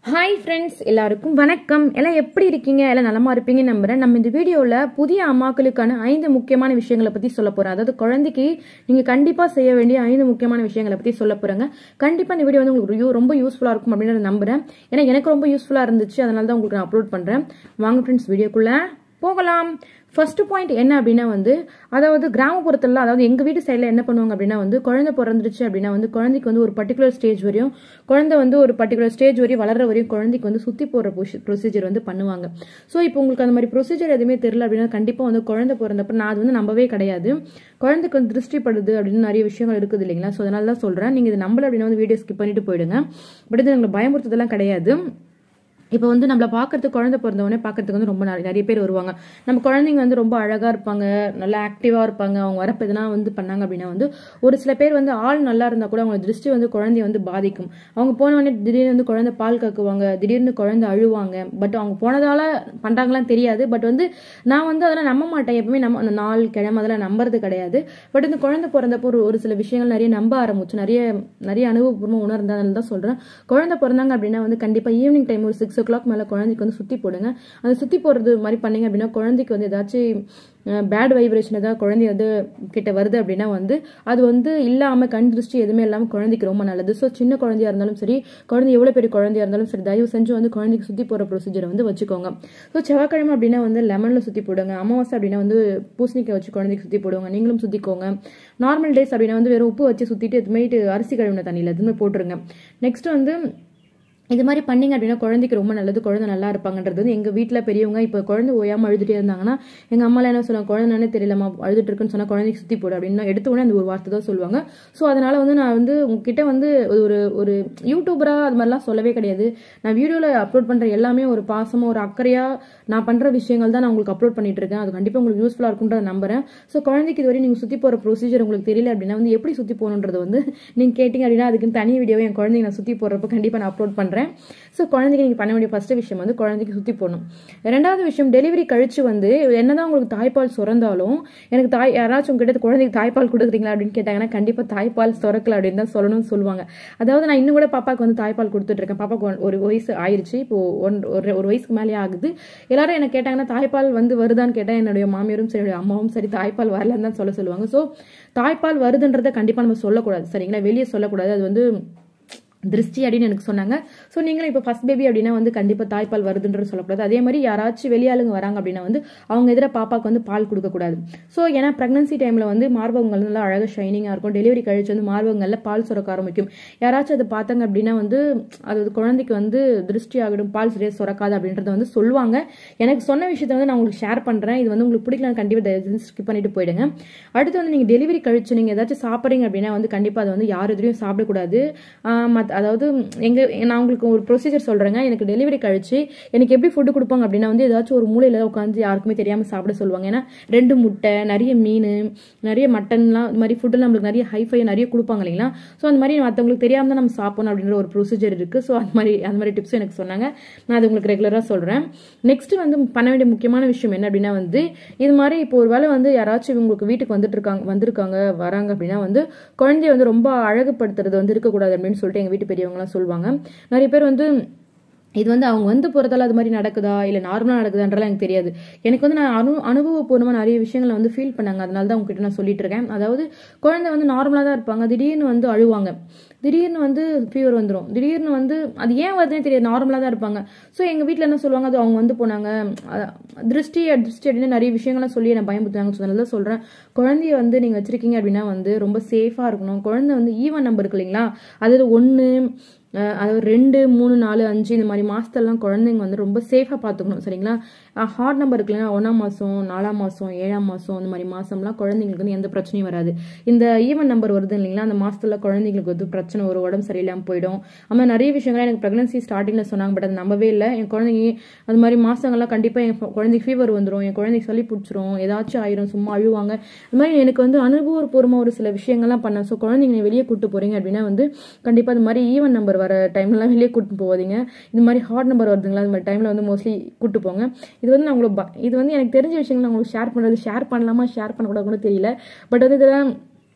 hi friends எல்லாருக்கும் வணக்கம் எல்லாம் எப்படி இருக்கீங்க எல்லாம் நலமா இருப்பீங்கன்னு நம்புறேன் நம்ம இந்த வீடியோவில் புதிய அம்மாக்களுக்கான ஐந்து முக்கியமான விஷயங்களை பற்றி சொல்ல போகிறோம் அதாவது குழந்தைக்கு நீங்கள் கண்டிப்பாக செய்ய வேண்டிய ஐந்து முக்கியமான விஷயங்களை பற்றி சொல்ல போகிறேங்க கண்டிப்பாக இந்த வீடியோ வந்து உங்களுக்கு யூ- ரொம்ப யூஸ்ஃபுல்லாக இருக்கும் அப்படின்னு நான் நம்புறேன் ஏன்னா எனக்கு ரொம்ப யூஸ்ஃபுல்லாக இருந்துச்சு அதனால தான் உங்களுக்கு நான் அப்லோட் பண்ணுறேன் வாங்க ஃப்ரெண்ட்ஸ் வீடியோக்குள்ளே போகலாம் ஃபர்ஸ்ட் பாயிண்ட் என்ன அப்படின்னா வந்து அதாவது கிராமப்புறத்துல அதாவது எங்க வீட்டு சைடில் என்ன பண்ணுவாங்க அப்படின்னா வந்து குழந்தை பிறந்துருச்சு அப்படின்னா வந்து குழந்தைக்கு வந்து ஒரு பர்டிகுலர் ஸ்டேஜ் வரையும் குழந்தை வந்து ஒரு பர்டிகுலர் ஸ்டேஜ் வரையும் வளர்ற வரையும் குழந்தைக்கு வந்து சுத்தி போற ப்ரொசீஜர் வந்து பண்ணுவாங்க ஸோ இப்போ உங்களுக்கு அந்த மாதிரி ப்ரொசீஜர் எதுவுமே தெரியல அப்படின்னா கண்டிப்பா வந்து குழந்தை பிறந்தப்ப நான் அது வந்து நம்பவே கிடையாது குழந்தைக்கு வந்து திருஷ்டிப்படுது அப்படின்னு நிறைய விஷயங்கள் இருக்குது இல்லைங்களா ஸோ அதனால தான் சொல்றேன் நீங்க இது நம்பல அப்படின்னா வந்து வீடியோ ஸ்கிப் பண்ணிட்டு போயிடுங்க பட் இது எங்களை பயமுறுத்துதெல்லாம் கிடையாது இப்போ வந்து நம்மள பார்க்கறதுக்கு குழந்தை பிறந்தவொடனே பார்க்கறதுக்கு வந்து ரொம்ப நிறைய நிறைய பேர் வருவாங்க நம்ம குழந்தைங்க வந்து ரொம்ப அழகா இருப்பாங்க நல்லா ஆக்டிவா இருப்பாங்க அவங்க வரப்ப எதனா வந்து பண்ணாங்க அப்படின்னா வந்து ஒரு சில பேர் வந்து ஆள் நல்லா இருந்தா கூட அவங்க திருஷ்டி வந்து குழந்தைய வந்து பாதிக்கும் அவங்க போன உடனே திடீர்னு வந்து குழந்தை பால் கக்குவாங்க திடீர்னு குழந்தை அழுவாங்க பட் அவங்க போனதால பண்றாங்களான்னு தெரியாது பட் வந்து நான் வந்து அதெல்லாம் நம்ப மாட்டேன் எப்பவுமே நம்ம அந்த நாள் கிழமை அதெல்லாம் நம்புறது கிடையாது பட் இந்த குழந்தை பிறந்தப்போ ஒரு ஒரு சில விஷயங்கள் நிறைய நம்ப ஆரம்பிச்சு நிறைய நிறைய அனுபவபூர்வமா உணர்ந்ததுனால தான் சொல்றேன் குழந்தை பிறந்தாங்க அப்படின்னா வந்து கண்டிப்பா ஈவினிங் டைம் ஒரு சிக்ஸ் ஓ கிளாக் மேல குழந்தைக்கு வந்து சுத்தி போடுங்க அந்த சுத்தி போடுறது மாதிரி பண்ணீங்க அப்படின்னா குழந்தைக்கு வந்து ஏதாச்சும் பேட் வைப்ரேஷன் ஏதாவது குழந்தை வந்து கிட்ட வருது அப்படின்னா வந்து அது வந்து இல்லாம கண் திருஷ்டி எதுவுமே இல்லாம குழந்தைக்கு ரொம்ப நல்லது ஸோ சின்ன குழந்தையா இருந்தாலும் சரி குழந்தை எவ்வளவு பெரிய குழந்தையா இருந்தாலும் சரி தயவு செஞ்சு வந்து குழந்தைக்கு சுத்தி போற ப்ரொசீஜரை வந்து வச்சுக்கோங்க ஸோ செவ்வாய்க்கிழமை அப்படின்னா வந்து லெமன்ல சுத்தி போடுங்க அமாவாசை அப்படின்னா வந்து பூசணிக்காய் வச்சு குழந்தைக்கு சுத்தி போடுவாங்க நீங்களும் சுத்திக்கோங்க நார்மல் டேஸ் அப்படின்னா வந்து வெறும் உப்பு வச்சு சுத்திட்டு எதுவுமே அரிசி கழுவின தண்ணியில் எதுவுமே போட்டுருங்க நெக்ஸ்ட் வந்து இது மாதிரி பண்ணீங்க அப்படின்னா குழந்தைக்கு ரொம்ப நல்லது குழந்தை நல்லா இருப்பாங்கன்றது வந்து எங்க வீட்ல பெரியவங்க இப்போ குழந்தை ஓயாம அழுதுட்டே இருந்தாங்கன்னா எங்க அம்மாலாம் என்ன சொல்லுவாங்க குழந்தைனே தெரியலமா அழுதுட்டு இருக்குன்னு சொன்னா குழந்தைக்கு சுத்தி போடு அப்படின்னு எடுத்த உடனே அந்த ஒரு வார்த்தை தான் சொல்லுவாங்க ஸோ அதனால வந்து நான் வந்து உங்ககிட்ட வந்து ஒரு ஒரு யூடியூபரா அது மாதிரிலாம் சொல்லவே கிடையாது நான் வீடியோல அப்லோட் பண்ற எல்லாமே ஒரு பாசமா ஒரு அக்கறையா நான் பண்ற விஷயங்கள் தான் நான் உங்களுக்கு அப்லோட் பண்ணிட்டு இருக்கேன் அது கண்டிப்பா உங்களுக்கு யூஸ்ஃபுல்லா இருக்கும்ன்றத நம்புறேன் ஸோ குழந்தைக்கு இதுவரை நீங்க சுத்தி போற ப்ரொசீஜர் உங்களுக்கு தெரியல அப்படின்னா வந்து எப்படி சுத்தி போகணுன்றது வந்து நீங்க கேட்டீங்க அப்படின்னா அதுக்கு தனி வீடியோவை என் குழந்தைங்க நான் சுத்தி போடுறப்ப கண்டிப்பா நான் அப்லோட் பண்றேன் ஸோ குழந்தைக்கு நீங்க பண்ண வேண்டிய ஃபர்ஸ்ட் விஷயம் வந்து குழந்தைக்கு சுத்தி போடணும் ரெண்டாவது விஷயம் டெலிவரி கழிச்சு வந்து என்னதான் உங்களுக்கு தாய்ப்பால் சுரந்தாலும் எனக்கு தாய் யாராச்சும் உங்ககிட்ட குழந்தைக்கு தாய்ப்பால் கொடுக்குறீங்களா அப்படின்னு கேட்டாங்கன்னா கண்டிப்பா தாய்ப்பால் சுரக்கல அப்படின்னு தான் சொல்லணும்னு சொல்லுவாங்க அதாவது நான் இன்னும் கூட பாப்பாக்கு வந்து தாய்ப்பால் கொடுத்துட்டு இருக்கேன் பாப்பாக்கு ஒரு- ஒரு வயசு ஆயிருச்சு இப்போ ஒன் ஒரு ஒரு வயசுக்கு மேலே ஆகுது எல்லாரும் என்ன கேட்டாங்கன்னா தாய்ப்பால் வந்து வருதான்னு கேட்டா என்னுடைய மாமியாரும் சரி என்னுடைய அம்மாவும் சரி தாய்ப்பால் வரலன்னு தான் சொல்ல சொல்லுவாங்க ஸோ தாய்ப்பால் வருதுன்றதை கண்டிப்பா நம்ம சொல்லக்கூடாது சரிங்களா வெளியே சொல்லக்கூடாது அது வந்து திருஷ்டி அப்படின்னு எனக்கு சொன்னாங்க ஸோ நீங்களும் இப்போ ஃபர்ஸ்ட் பேபி அப்படின்னா வந்து கண்டிப்பாக தாய்ப்பால் வருதுன்றது சொல்லக்கூடாது அதே மாதிரி யாராச்சும் வெளியாளுங்க வராங்க அப்படின்னா வந்து அவங்க எதிராக பாப்பாக்கு வந்து பால் கொடுக்கக்கூடாது ஸோ ஏன்னா ப்ரெக்னன்சி டைமில் வந்து மார்பகங்கள் நல்லா அழகாக ஷைனிங்காக இருக்கும் டெலிவரி கழிச்சு வந்து மார்பகங்களில் பால் சுரக்க ஆரம்பிக்கும் யாராச்சும் அதை பார்த்தாங்க அப்படின்னா வந்து அது குழந்தைக்கு வந்து திருஷ்டி ஆகிடும் பால் சரியாக சுரக்காது அப்படின்றத வந்து சொல்லுவாங்க எனக்கு சொன்ன விஷயத்த வந்து நான் உங்களுக்கு ஷேர் பண்ணுறேன் இது வந்து உங்களுக்கு பிடிக்கலன்னு கண்டிப்பாக தயவு ஸ்கிப் பண்ணிட்டு போயிடுங்க அடுத்து வந்து நீங்கள் டெலிவரி கழிச்சு நீங்கள் ஏதாச்சும் சாப்பிட்றீங்க அப்படின்னா வந்து கண்டிப்பாக அதை வந்து யார் எதிரையும் சாப்பிடக்கூடாது ஆஹ் மத் அதாவது எங்க நான் உங்களுக்கு ஒரு ப்ரொசீஜர் சொல்றேங்க எனக்கு டெலிவரி கழிச்சு எனக்கு எப்படி ஃபுட்டு கொடுப்பாங்க அப்படின்னா வந்து ஏதாச்சும் ஒரு மூலையில உட்காந்து யாருக்குமே தெரியாம சாப்பிட சொல்லுவாங்க ஏன்னா ரெண்டு முட்டை நிறைய மீன் நிறைய மட்டன்லாம் இது மாதிரி ஃபுட்டு நம்மளுக்கு நிறைய ஹைஃபை நிறைய கொடுப்பாங்க இல்லைங்களா ஸோ அந்த மாதிரி மற்றவங்களுக்கு தெரியாம தான் நம்ம சாப்பிடணும் அப்படின்ற ஒரு ப்ரொசீஜர் இருக்கு ஸோ அந்த மாதிரி அந்த மாதிரி டிப்ஸ் எனக்கு சொன்னாங்க நான் அது உங்களுக்கு ரெகுலராக சொல்றேன் நெக்ஸ்ட் வந்து பண்ண வேண்டிய முக்கியமான விஷயம் என்ன அப்படின்னா வந்து இது மாதிரி இப்போ ஒரு வேளை வந்து யாராச்சும் உங்களுக்கு வீட்டுக்கு வந்துட்டு இருக்காங்க வந்திருக்காங்க வராங்க அப்படின்னா வந்து குழந்தைய வந்து ரொம்ப அழகுபடுத்துறது வந்து இருக்கக்கூடாது அப்படின்னு சொல்லிட்டு எங்க வீட்டு பெரியவங்கலாம் சொல்லுவாங்க நிறைய பேர் வந்து இது வந்து அவங்க வந்து போறதால அது மாதிரி நடக்குதா இல்ல நார்மலா நடக்குதான்றலாம் எனக்கு தெரியாது எனக்கு வந்து நான் அனு அனுபவபூர்வமா நிறைய விஷயங்களை வந்து ஃபீல் பண்ணாங்க அதனால தான் உங்ககிட்ட நான் சொல்லிட்டு இருக்கேன் அதாவது குழந்தை வந்து நார்மலா தான் இருப்பாங்க திடீர்னு வந்து அழுவாங்க திடீர்னு வந்து ஃபீவர் வந்துடும் திடீர்னு வந்து அது ஏன் வருதுன்னே தெரியாது நார்மலாக தான் இருப்பாங்க ஸோ எங்கள் வீட்டில் என்ன சொல்லுவாங்க அது அவங்க வந்து போனாங்க அஹ் திருஷ்டி திருஷ்டி அப்படின்னு நிறைய விஷயங்கள்லாம் சொல்லி என்னை பயமுறுத்துனாங்க ஸோ அதனால தான் சொல்கிறேன் குழந்தைய வந்து நீங்கள் வச்சிருக்கீங்க அப்படின்னா வந்து ரொம்ப சேஃபாக இருக்கணும் குழந்தை வந்து ஈவன் நம்பர் இருக்கு இல்லைங்களா அதாவது ஒன்று அதாவது ரெண்டு மூணு நாலு அஞ்சு இந்த மாதிரி மாசத்தெல்லாம் குழந்தைங்க வந்து ரொம்ப சேஃபாக பார்த்துக்கணும் சரிங்களா ஹார்ட் நம்பர் இருக்குல்ல ஒன்றாம் மாதம் நாலாம் மாதம் ஏழாம் மாதம் இந்த மாதிரி மாதம்லாம் குழந்தைங்களுக்கு வந்து எந்த பிரச்சனையும் வராது இந்த ஈவன் நம்பர் வருது இல்லைங்களா அந்த மாசத்துல குழந்தைங்களுக்கு வந்து பிரச்சனை ஒரு உடம்பு சரியில்லாமல் போயிடும் அது மாதிரி நிறைய விஷயங்கள் எனக்கு ப்ரெக்னன்சி ஸ்டார்டிங்கில் சொன்னாங்க பட் அது நம்பவே இல்லை என் குழந்தைங்க அது மாதிரி மாசங்கள்லாம் கண்டிப்பாக என் குழந்தைக்கு ஃபீவர் வந்துடும் என் குழந்தைக்கு சளி பிடிச்சிரும் ஏதாச்சும் ஆயிரும் சும்மா அழுவாங்க அது மாதிரி எனக்கு வந்து அனுபவபூர்வமாக ஒரு சில விஷயங்கள்லாம் பண்ணேன் ஸோ குழந்தைங்க வெளியே கூட்டு போறீங்க அப்படின்னா வந்து கண்டிப்பாக அது மாதிரி ஈவன் நம்பர் வர டைம்லாம் வெளியே கூட்டு போகாதீங்க இது மாதிரி ஹார்ட் நம்பர் வருதுங்களா அது மாதிரி டைமில் வந்து மோஸ்ட்லி கூட்டு போங்க இது வந்து நான் உங்களுக்கு ப- இது வந்து எனக்கு தெரிஞ்ச விஷயங்கள் நான் உங்களுக்கு ஷேர் பண்ணுறது ஷேர் பண்ணலாமா ஷேர் பண்ணக்கூடாது கூட தெரியல பட் வந்து இதெல்லாம்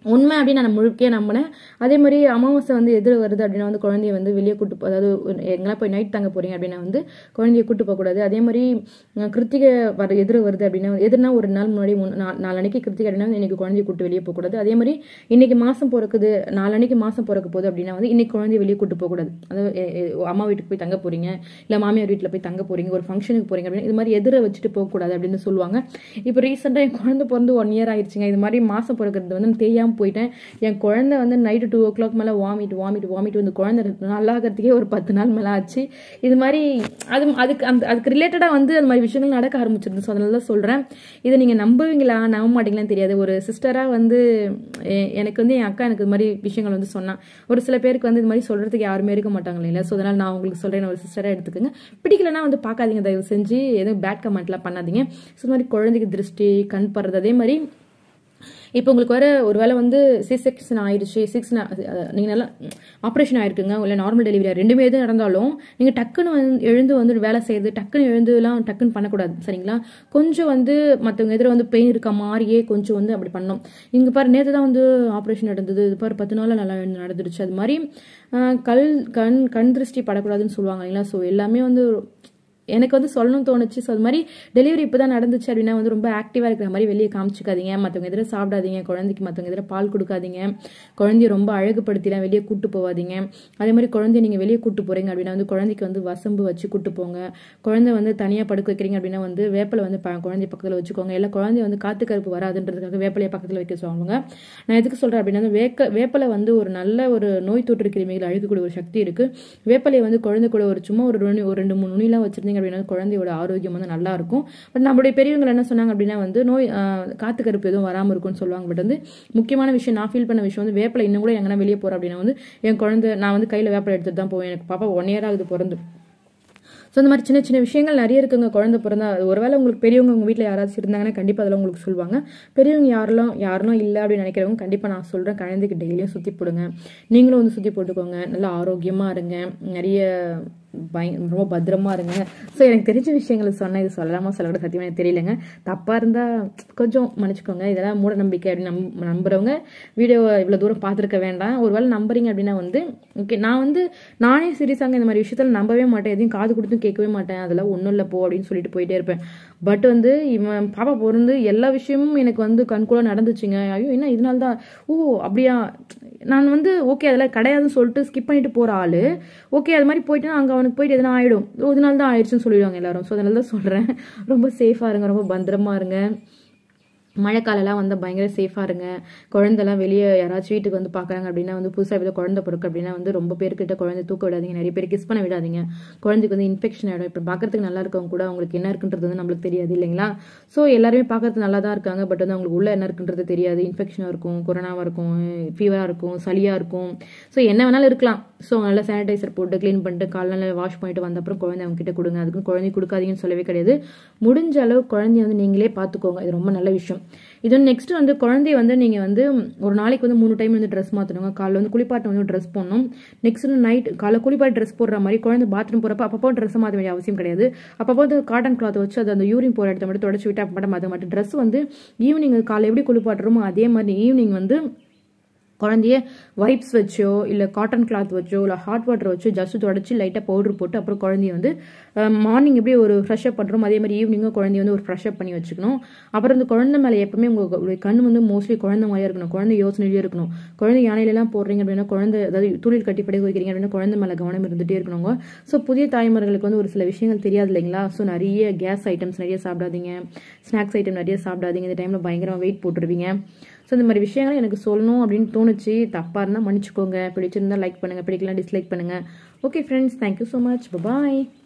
உண்மை அப்படின்னு நான் முழுக்கே நம்பினேன் அதே மாதிரி அமாவாசை வந்து எதிர வருது அப்படின்னா வந்து குழந்தைய வந்து வெளியே கூட்டு போ- அதாவது எங்கெல்லாம் போய் நைட் தங்க போறீங்க அப்படின்னா வந்து குழந்தைய கூட்டு போகக்கூடாது அதே மாதிரி அஹ், கிருத்திகை வர எதிர வருது அப்படின்னா எதிர்னா ஒரு நாள் முன்னாடி முன்- நா- நாளன்னைக்கு கிருத்திகை அப்படின்னா வந்து இன்னைக்கு குழந்தைய கூட்டு வெளியே போகக்கூடாது அதே மாதிரி இன்னைக்கு மாசம் பிறக்குது நாளன்னைக்கு மாசம் பிறக்க போகுது அப்படின்னா வந்து இன்னைக்கு குழந்தைய வெளியே கூட்டு போகக்கூடாது அதாவது எ- எ- அம்மா வீட்டுக்கு போய் தங்க போறீங்க இல்ல மாமியார் வீட்டில் போய் தங்க போறீங்க ஒரு ஃபங்க்ஷனுக்கு போறீங்க அப்படின்னு இது மாதிரி எதிர வச்சுட்டு போகக்கூடாது அப்படின்னு சொல்லுவாங்க இப்போ ரீசெண்டாக என் குழந்தை பிறந்து ஒன் இயர் ஆயிடுச்சுங்க இது மாதிரி மாசம் பிறக்கிறது வந்து தெரியாம போயிட்டேன் என் குழந்தை வந்து நைட்டு டூ ஓ கிளாக் மேலே வாமிட் வாமிட் வாமிட் வந்து குழந்தை நல்லாகிறதுக்கே ஒரு பத்து நாள் மேலே ஆச்சு இது மாதிரி அது அதுக்கு அந்த அதுக்கு ரிலேட்டடாக வந்து அந்த மாதிரி விஷயங்கள் நடக்க ஆரம்பிச்சிருந்து ஸோ அதனால தான் சொல்கிறேன் இதை நீங்கள் நம்புவீங்களா நம்ப மாட்டீங்களான்னு தெரியாது ஒரு சிஸ்டராக வந்து எ- எனக்கு வந்து என் அக்கா எனக்கு இது மாதிரி விஷயங்கள் வந்து சொன்னான் ஒரு சில பேருக்கு வந்து இது மாதிரி சொல்கிறதுக்கு யாருமே இருக்க மாட்டாங்க இல்லைங்களா ஸோ அதனால் நான் உங்களுக்கு சொல்கிறேன் ஒரு சிஸ்டராக எடுத்துக்கோங்க பிடிக்கலனா வந்து பார்க்காதீங்க தயவு செஞ்சு எதுவும் பேட் கமெண்ட்லாம் பண்ணாதீங்க ஸோ இந்த மாதிரி குழந்தைக்கு திருஷ்டி கண் படுறது அதே மாதிரி இப்போ உங்களுக்கு வர ஒருவேளை வந்து சி செக்ஷன் ஆயிடுச்சு சிக்ஸ் நீங்கள் நல்லா ஆப்ரேஷன் ஆயிருக்குங்க இல்லை நார்மல் டெலிவரி ரெண்டுமே எது நடந்தாலும் நீங்கள் டக்குன்னு வந்து எழுந்து வந்து வேலை செய்யறது டக்குன்னு எழுந்துலாம் டக்குன்னு பண்ணக்கூடாது சரிங்களா கொஞ்சம் வந்து மற்றவங்க எதிர வந்து பெயின் இருக்க மாதிரியே கொஞ்சம் வந்து அப்படி பண்ணோம் இங்கே பாரு நேற்று தான் வந்து ஆப்ரேஷன் நடந்தது இது பாரு பத்து நாளில் நல்லா நடந்துருச்சு அது மாதிரி ஆஹ், கல் கண் கண் திருஷ்டி படக்கூடாதுன்னு சொல்லுவாங்க இல்லைங்களா ஸோ எல்லாமே வந்து எனக்கு வந்து சொல்லணும்னு தோணுச்சு ஸோ அது மாதிரி டெலிவரி இப்போ தான் நடந்துச்சு அப்படின்னா வந்து ரொம்ப ஆக்டிவாக இருக்கிற மாதிரி வெளியே காமிச்சிக்காதீங்க மற்றவங்க எதிர சாப்பிடாதீங்க குழந்தைக்கு மற்றவங்க எதிர பால் கொடுக்காதீங்க குழந்தைய ரொம்ப அழகுபடுத்திலாம் வெளியே கூட்டு போகாதீங்க அதே மாதிரி குழந்தைய நீங்கள் வெளியே கூட்டு போகிறீங்க அப்படின்னா வந்து குழந்தைக்கு வந்து வசம்பு வச்சு கூட்டு போங்க குழந்தை வந்து தனியாக படுக்க வைக்கிறீங்க அப்படின்னா வந்து வேப்பிலை வந்து ப- குழந்தைய பக்கத்தில் வச்சுக்கோங்க இல்லை குழந்தைய வந்து காத்து கருப்பு வராதுன்றதுக்காக வேப்பிலையை பக்கத்தில் வைக்க சொல்லுவாங்க நான் எதுக்கு சொல்கிறேன் அப்படின்னா வந்து வேக்க வேப்பிலை வந்து ஒரு நல்ல ஒரு நோய் தொற்று கிருமிகள் அழிக்கக்கூடிய ஒரு சக்தி இருக்குது வேப்பிலையை வந்து குழந்தை கூட ஒரு சும்மா ஒரு நுனி ஒரு ரெண்டு மூணு நுனிலாம் வச்சிருந்தீங்க அப்படின்னா குழந்தையோட ஆரோக்கியம் வந்து நல்லா இருக்கும் பட் நம்மளுடைய பெரியவங்க என்ன சொன்னாங்க அப்படின்னா வந்து நோய் ஆஹ், காத்து கருப்பு எதுவும் வராமல் இருக்கும்னு சொல்லுவாங்க பட் வந்து முக்கியமான விஷயம் நான் ஃபீல் பண்ண விஷயம் வந்து வேப்பிலை இன்னும் கூட எங்கன்னா வெளியே போகிறேன் அப்படின்னா வந்து என் குழந்தை நான் வந்து கையில் வேப்பிலை எடுத்துட்டு தான் போவேன் எனக்கு பாப்பா ஒன் இயர் ஆகுது பிறந்து ஸோ இந்த மாதிரி சின்ன சின்ன விஷயங்கள் நிறைய இருக்குங்க குழந்தை பிறந்தா அது ஒருவேளை உங்களுக்கு பெரியவங்க உங்கள் வீட்டில் யாராச்சும் இருந்தாங்கன்னா கண்டிப்பாக அதெல்லாம் உங்களுக்கு சொல்லுவாங்க பெரியவங்க யாரெல்லாம் யாரெல்லாம் இல்லை அப்படின்னு நினைக்கிறவங்க கண்டிப்பாக நான் சொல்கிறேன் குழந்தைக்கு டெய்லியும் சுற்றி போடுங்க நீங்களும் வந்து சுற்றி போட்டுக்கோங்க நல்லா ஆரோக்கியமாக இருங்க நிறைய பய ரொம்ப பத்திரமா இருங்க ஸோ எனக்கு தெரிஞ்ச விஷயங்களை சொன்னேன் இது சொல்லலாமா சொல்லக்கூட சத்தியமாக எனக்கு தெரியலங்க தப்பாக இருந்தால் கொஞ்சம் மன்னிச்சுக்கோங்க இதெல்லாம் மூட நம்பிக்கை அப்படின்னு நம்ப நம்புறவங்க வீடியோவை இவ்வளோ தூரம் பார்த்துருக்க வேண்டாம் ஒருவேளை நம்புறீங்க அப்படின்னா வந்து ஓகே நான் வந்து நானே சீரியஸாங்க இந்த மாதிரி விஷயத்தில் நம்பவே மாட்டேன் எதையும் காது கொடுத்தும் கேட்கவே மாட்டேன் அதெல்லாம் ஒன்றும் இல்லை போ அப்படின்னு சொல்லிட்டு போயிட்டே இருப்பேன் பட் வந்து இவன் பாப்பா பிறந்து எல்லா விஷயமும் எனக்கு வந்து கண்கூட நடந்துச்சுங்க ஐயோ என்ன இதனால தான் ஓ அப்படியா நான் வந்து ஓகே அதெல்லாம் கிடையாதுன்னு சொல்லிட்டு ஸ்கிப் பண்ணிட்டு போற ஆளு ஓகே அது மாதிரி போயிட்டு அங்கே அவனுக்கு போயிட்டு எதனா ஆயிடும் ஓ, இதனால தான் ஆயிடுச்சுன்னு சொல்லிடுவாங்க எல்லாரும் ஸோ அதனால தான் சொல்கிறேன் ரொம்ப சேஃபாக இருங்க ரொம்ப பத்திரமா இருங்க மழைக்காலம்லாம் வந்து பயங்கர சேஃபாக இருங்க குழந்தைலாம் வெளியே யாராச்சும் வீட்டுக்கு வந்து பார்க்குறாங்க அப்படின்னா வந்து புதுசாக ஏதோ குழந்தை பிறக்கு அப்படின்னா வந்து ரொம்ப பேர்கிட்ட குழந்தை தூக்க விடாதீங்க நிறைய பேர் கிஸ் பண்ண விடாதீங்க குழந்தைக்கு வந்து இன்ஃபெக்ஷன் ஆகிடும் இப்போ பார்க்கறதுக்கு நல்லா இருக்கவங்க கூட அவங்களுக்கு என்ன இருக்குன்றது வந்து நம்மளுக்கு தெரியாது இல்லைங்களா ஸோ எல்லாருமே பார்க்கறதுக்கு நல்லா தான் இருக்காங்க பட் வந்து அவங்களுக்கு உள்ள என்ன இருக்குன்றது தெரியாது இன்ஃபெக்ஷனாக இருக்கும் கொரோனாவாக இருக்கும் ஃபீவராக இருக்கும் சளியாக இருக்கும் ஸோ என்ன வேணாலும் இருக்கலாம் ஸோ நல்லா சானிடைசர் போட்டு க்ளீன் பண்ணிட்டு காலைல வாஷ் பண்ணிட்டு வந்த அப்புறம் குழந்தை அவங்க கிட்ட கொடுங்க அதுக்கும் குழந்தை கொடுக்காதீங்கன்னு சொல்லவே கிடையாது முடிஞ்ச அளவு குழந்தைய வந்து நீங்களே பார்த்துக்கோங்க இது ரொம்ப நல்ல விஷயம் இது வந்து நெக்ஸ்ட் வந்து குழந்தைய வந்து நீங்கள் வந்து ஒரு நாளைக்கு வந்து மூணு டைம் வந்து ட்ரெஸ் மாற்றணுங்க காலைல வந்து குளிப்பாட்ட வந்து ட்ரெஸ் போடணும் நெக்ஸ்ட் நைட் காலைல குளிப்பாட்டு ட்ரெஸ் போடுற மாதிரி குழந்தை பாத்ரூம் போகிறப்ப அப்பப்போ ட்ரெஸ் மாற்ற வேண்டிய அவசியம் கிடையாது அப்பப்போ வந்து காட்டன் கிளாத் வச்சு அது அந்த யூரின் போகிற இடத்த மட்டும் தொடச்சி விட்டு அப்போ மாற்ற மாட்டேன் ட்ரெஸ் வந்து ஈவினிங் காலை எப்படி குளிப்பாட்டுறோமோ அதே மாதிரி ஈவினிங் வந்து குழந்தைய வைப்ஸ் வச்சோ இல்லை காட்டன் கிளாத் வச்சோ இல்லை ஹாட் வாட்டர் வச்சோ ஜஸ்ட் தொடச்சி லைட்டாக பவுடர் போட்டு அப்புறம் குழந்தைய வந்து மார்னிங் எப்படி ஒரு ஃப்ரெஷ் அப் பண்ணுறோம் அதே மாதிரி ஈவினிங்கும் குழந்தைய வந்து ஒரு ஃப்ரெஷ் அப் பண்ணி வச்சுக்கணும் அப்புறம் இந்த குழந்தை மேலே எப்பவுமே உங்களுடைய கண் வந்து மோஸ்ட்லி குழந்தை மாதிரியே இருக்கணும் குழந்தை யோசனையிலே இருக்கணும் குழந்தை யானையிலலாம் போடுறீங்க அப்படின்னா குழந்தை அதாவது துளில் கட்டி படுக்க வைக்கிறீங்க அப்படின்னா குழந்தை மேலே கவனம் இருந்துகிட்டே இருக்கணுங்க ஸோ புதிய தாய்மார்களுக்கு வந்து ஒரு சில விஷயங்கள் தெரியாது இல்லைங்களா ஸோ நிறைய கேஸ் ஐட்டம்ஸ் நிறைய சாப்பிடாதீங்க ஸ்நாக்ஸ் ஐட்டம் நிறைய சாப்பிடாதீங்க இந்த டைமில் பயங்கரமாக வெயிட் போட்டுருவீங்க ஸோ இந்த மாதிரி விஷயங்கள் எனக்கு சொல்லணும் அப்படின்னு தோணுச்சு தப்பாக இருந்தால் மன்னிச்சுக்கோங்க பிடிச்சிருந்தா லைக் பண்ணுங்கள் பிடிக்கலாம் டிஸ்லைக் பண்ணுங்கள் okay friends thank you so much பாய்